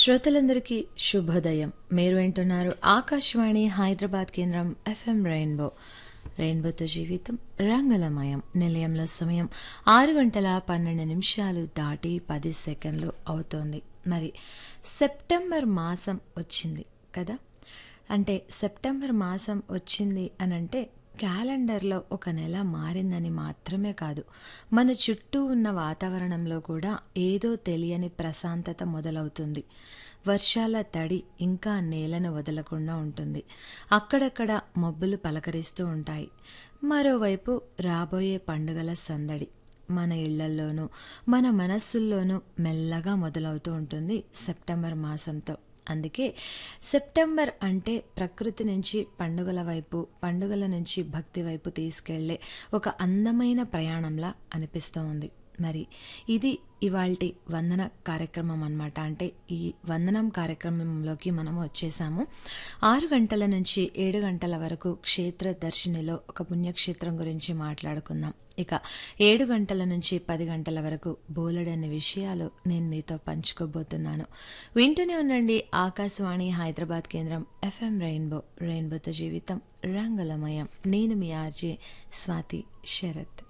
శ్రోతలందరికీ శుభోదయం మీరు వింటున్నారు ఆకాశవాణి హైదరాబాద్ కేంద్రం ఎఫ్ఎం రెయిన్బో రెయిన్బోతో జీవితం రంగులమయం నిలయంలో సమయం ఆరు గంటల పన్నెండు నిమిషాలు దాటి పది సెకండ్లు అవుతోంది మరి సెప్టెంబర్ మాసం వచ్చింది కదా అంటే సెప్టెంబర్ మాసం వచ్చింది అని అంటే క్యాలెండర్లో ఒక నెల మారిందని మాత్రమే కాదు మన చుట్టూ ఉన్న వాతావరణంలో కూడా ఏదో తెలియని ప్రశాంతత మొదలవుతుంది వర్షాల తడి ఇంకా నేలను వదలకుండా ఉంటుంది అక్కడక్కడ మబ్బులు పలకరిస్తూ ఉంటాయి మరోవైపు రాబోయే పండుగల సందడి మన ఇళ్లల్లోనూ మన మనస్సుల్లోనూ మెల్లగా మొదలవుతూ ఉంటుంది సెప్టెంబర్ మాసంతో అందుకే సెప్టెంబర్ అంటే ప్రకృతి నుంచి పండుగల వైపు పండుగల నుంచి భక్తి వైపు తీసుకెళ్లే ఒక అందమైన ప్రయాణంలా అనిపిస్తూ ఉంది మరి ఇది ఇవాల్టి వందన కార్యక్రమం అన్నమాట అంటే ఈ వందనం కార్యక్రమంలోకి మనం వచ్చేసాము ఆరు గంటల నుంచి ఏడు గంటల వరకు క్షేత్ర దర్శినిలో ఒక పుణ్యక్షేత్రం గురించి మాట్లాడుకుందాం ఇక ఏడు గంటల నుంచి పది గంటల వరకు బోలెడన్ని విషయాలు నేను మీతో పంచుకోబోతున్నాను వింటూనే ఉండండి ఆకాశవాణి హైదరాబాద్ కేంద్రం ఎఫ్ఎం రెయిన్బో రెయిన్బోతో జీవితం రంగులమయం నేను మీ ఆర్జే స్వాతి శరత్